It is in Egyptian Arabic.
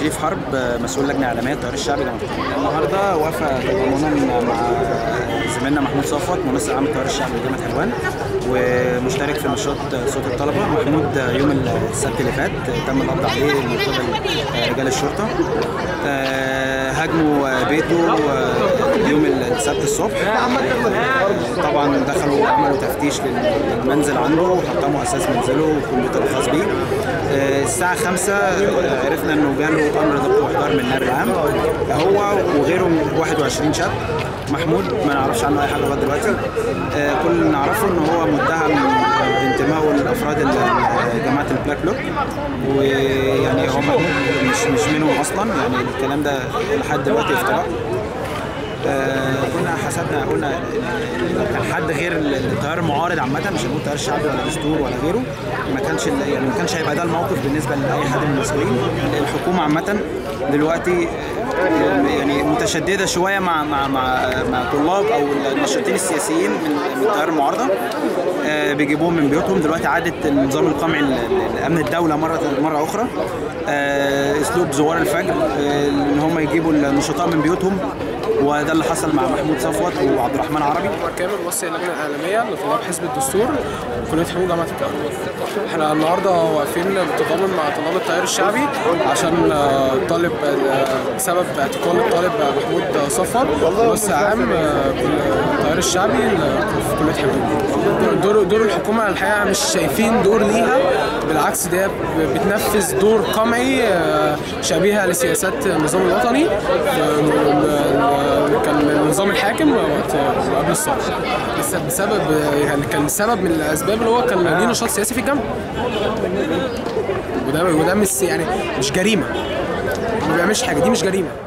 شريف حرب مسؤول لجنه اعلاميه التيار الشعبي جامعه القاهره النهارده وافى تضامنا مع زميلنا محمود صفوت منسق عام التيار الشعبي جامعه حلوان ومشترك في نشاط صوت الطلبه محمود يوم السبت اللي فات تم القبض عليه من قبل رجال الشرطه هاجموا بيته يوم السبت الصبح طبعا دخلوا عملوا تفتيش للمنزل عنده وحطموا اساس منزله والكمبيوتر الخاص بيه الساعة 5 عرفنا انه جاله امر ضبط واحضار من النائب العام هو وغيره من 21 شاب محمود ما نعرفش عنه اي حاجه لغايه دلوقتي كل اللي نعرفه ان هو متهم بانتمائه لافراد جماعه البلاك بلوك ويعني هو محمود مش مش منهم اصلا يعني الكلام ده لحد دلوقتي افتراء آه كنا حسبنا قلنا لو كان حد غير التيار المعارض عامه مش هنقول التيار الشعبي ولا دستور ولا غيره ما كانش يعني ما كانش هيبقى ده الموقف بالنسبه لاي حد من المسؤولين الحكومه عامه دلوقتي يعني متشدده شويه مع مع مع, مع طلاب او الناشطين السياسيين من من التيار المعارضه آه بيجيبوهم من بيوتهم دلوقتي عادت النظام القمعي لامن الدوله مره مره اخرى آه اسلوب زوار الفجر آه ان هم يجيبوا النشطاء من بيوتهم وده اللي حصل مع محمود صفوت وعبد الرحمن عربي كامل موسع اللجنه الاعلاميه لطلاب حزب الدستور وكليه حقوق جامعه القاهره احنا النهارده واقفين بالتضامن مع طلاب التيار الشعبي عشان طالب بسبب اعتقال الطالب محمود صفوت موسع عام التيار الشعبي في كليه حقوق دور دور الحكومه الحقيقه مش شايفين دور ليها بالعكس ده بتنفذ دور قمعي شبيهه لسياسات النظام الوطني كان النظام الحاكم وقت قبل الثوره بس بسبب يعني كان سبب من الاسباب اللي هو كان ليه نشاط سياسي في الجامعه وده وده مش يعني مش جريمه ما بيعملش حاجه دي مش جريمه